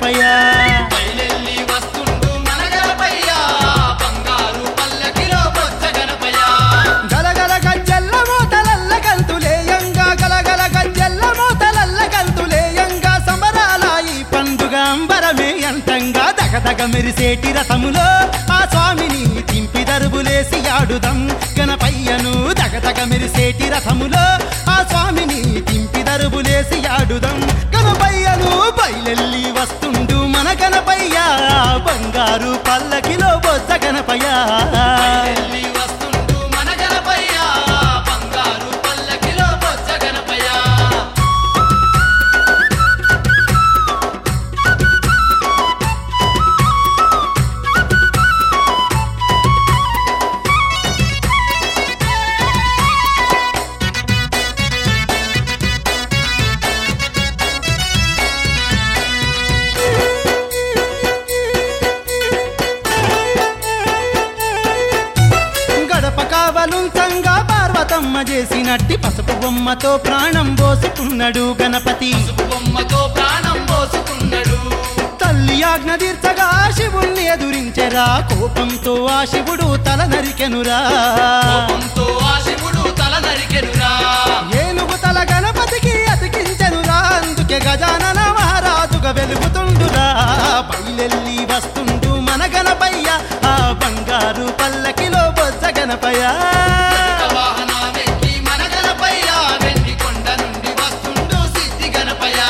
గణపయ్య బయలెల్లి వస్తుండు మన గణపయ్య బంగారు పల్లకిలో బొచ్చ గణపయ్య గలగల గజ్జల్ల మూతలల్ల గంతులేయంగా గలగల గజ్జల్ల మూతలల్ల గంతులేయంగా సంబరాల ఈ పండుగ అంబరమే అంతంగా దగదగ మెరిసేటి రథములో ఆ స్వామిని తింపి దరుబులేసి ఆడుదం గణపయ్యను దగదగ మెరిసేటి రథములో ఆ స్వామిని తింపి దరుబులేసి ఆడుదం గణపయ్యను బయలెల్లి వస్తుండు మన గణపయ్య బంగారు పల్లకిలో బొజ్జ గణపయ్య బయలెల్లి వస్తుండు మన గణపయ్య బంగారు పల్లకిలో బొచ్చ గణపయ్య గడప కావలుంతంగా పార్వతమ్మ చేసినట్టి పసుపు బొమ్మతో ప్రాణం పోసుకున్నాడు గణపతి పసుపు బొమ్మతో ప్రాణం పోసుకున్నాడు తల్లి ఆజ్ఞ తీర్చగా శివుణ్ణి ఎదురించెరా కోపంతో ఆ శివుడు తల నరికెనురా కోపంతో ఆ శివుడు తల నరికెనురా ఏనుగు తల గణపతికి అతికించెనురా అందుకే గజానన మహారాజుగా వెలుగుతుండురా బయలెల్లి వస్తుండు మన గణపయ్య ఆ బంగారు పల్లకిలో బొజ్జ గణపయ్య వాహనమెక్కి మన గణపయ్య వెండి కొండ నుండి వస్తుండు సిద్ధి గణపయ్య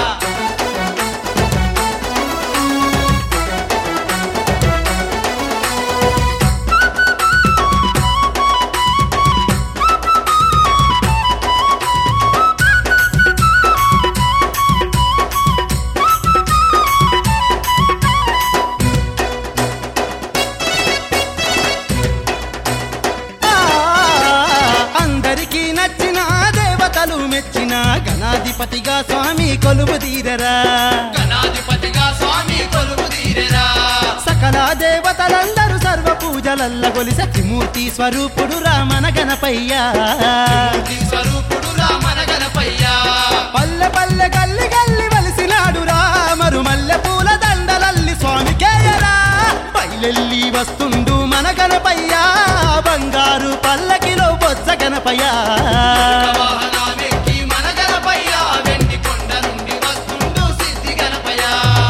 ఆ, అందరికీ నచ్చిన దేవతలు మెచ్చిన గణాధిపతిగా స్వామి కొలువు తీరరా గణాధిపతిగా స్వామి కొలువు తీరెరా సకల దేవతలందరూ సర్వ పూజలల్ల గొలి సత్యమూర్తి స్వరూపుడు రామన గణపయ్య మూర్తి స్వరూపుడు రామన గణపయ్య పల్లె పల్లె గల్లి గల్లి వలిసినాడు రామరు మల్లె పూల దండలల్లి స్వామికేయరా బయలెల్లి వస్తుండు మన గణపయ్య బంగారు పల్లకిలో బొత్స గణపయ్య వాహనమెక్కి మన గణపయ్య వెండి కొండ నుండి వస్తుండు సిద్ధి గణపయ్య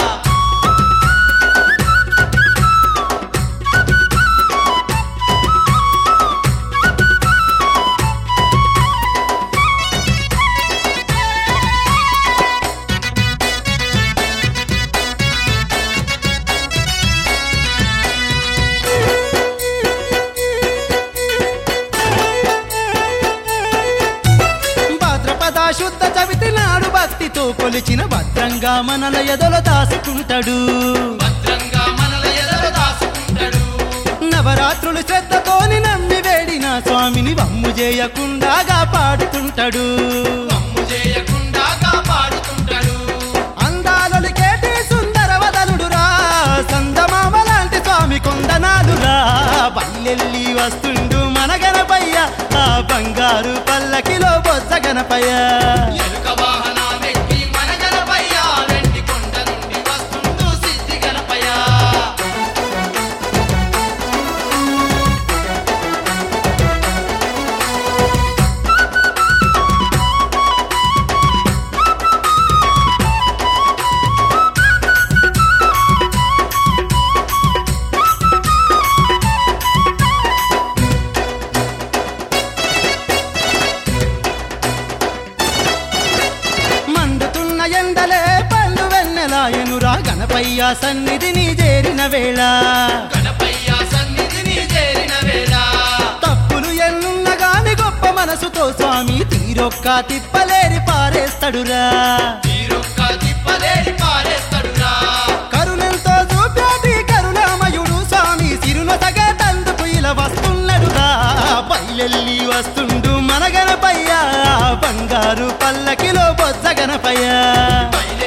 భాద్రపద శుద్ధ చవితి నాడు భక్తితో కొలిచిన భద్రంగా మనల ఎదలో దాసుకుంటాడు భద్రంగా మనల ఎదరు దాసుకుంటాడు నవరాత్రులు శ్రద్ధతోని నమ్మి వేడిన స్వామిని వమ్ము చేయకుండా పాడుతుంటాడు మమ్ము చేయకుండా కాపాడుతుంటాడు అందాలొలికేటి సుందర వదనుడురా సందమామ లాంటి స్వామి కొందనాలురా బయలెల్లి వస్తుండు మన గణపయ్య ఆ బంగారు పల్లకిలో బొత్స గణపయ్య ఎలుక వాహనమెక్కి మన గణపయ్య వెండి కొండ నుండి వస్తుండు సిద్ధి గణపయ్య మండుతున్న ఎండలే పళ్ళు వెన్నెలాయనురా గణపయ్య సన్నిధిని చేరిన వేళ గణపయ్య సన్నిధిని చేరిన వేళ తప్పులు ఎన్నున్న గాని గొప్ప మనసుతో స్వామి తీరొక్క తిప్పలేరి పారేస్తాడురా తీరొక్క తిప్పలేరి పారేస్తాడురా కరుణంతో చూపాటి కరుణామయుడు స్వామి సిరునొసగా తందుకు ఇలా వస్తున్నాడురా బయలెల్లి వస్తుండు మన గణపయ్య బంగారు పల్లకిలో బొజ్జ గణపయ్య పైన